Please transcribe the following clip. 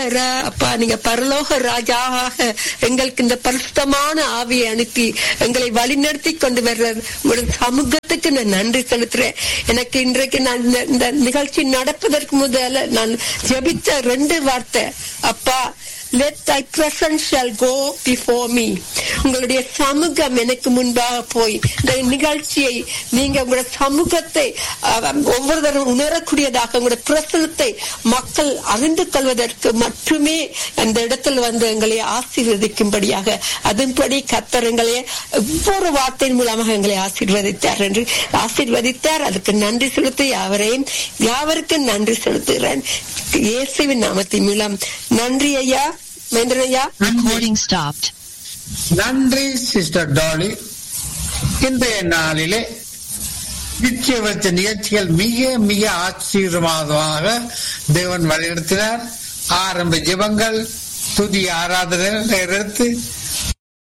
ரா- அப்பா நீங்க பரலோக ராஜாவாக எங்களுக்கு இந்த பரிசுத்தமான ஆவியை அனுப்பி எங்களை வழிநடத்தி கொண்டு வர்ற உங்களுடைய சமூகத்துக்கு நான் நன்றி செலுத்துறேன் எனக்கு இன்றைக்கு நான் இந்த- இந்த நிகழ்ச்சி நடப்பதற்கு முதல்ல நான் ஜெபித்த ரெண்டு வார்த்தை அப்பா let thy presence shall go before me உங்களுடைய சமூகம் எனக்கு முன்பாக போய் இந்த நிகழ்ச்சியை நீங்க உங்களுடைய சமூகத்தை அஹ், ஒவ்வொருவரும் உணரக்கூடியதாக உங்களுடைய பிரசனத்தை மக்கள் அறிந்து கொள்வதற்கு மட்டுமே அந்த இடத்தில் வந்து எங்களை ஆசீர்வதிக்கும்படியாக அதன்படி கத்தர் எங்களை ஒவ்வொரு வார்த்தையின் மூலமாக எங்களை ஆசீர்வதித்தார் என்று ஆசீர்வதித்தார் அதுக்கு நன்றி செலுத்தி யாவரையும் யாவருக்கும் நன்றி செலுத்துகிறேன் இயேசுவின் நாமத்தின் மூலம் நன்றி ஐயா மகேந்திரன் ஐயா Recording stopped. நன்றி சிஸ்டர் டாலி இன்றைய நாளிலே நிச்சயவச்ச நிகழ்ச்சிகள் மிக மிக ஆச்சரியமானதாக தேவன் வழிநடத்தினார் ஆரம்ப ஜெபங்கள் துதி ஆராதனை எடுத்து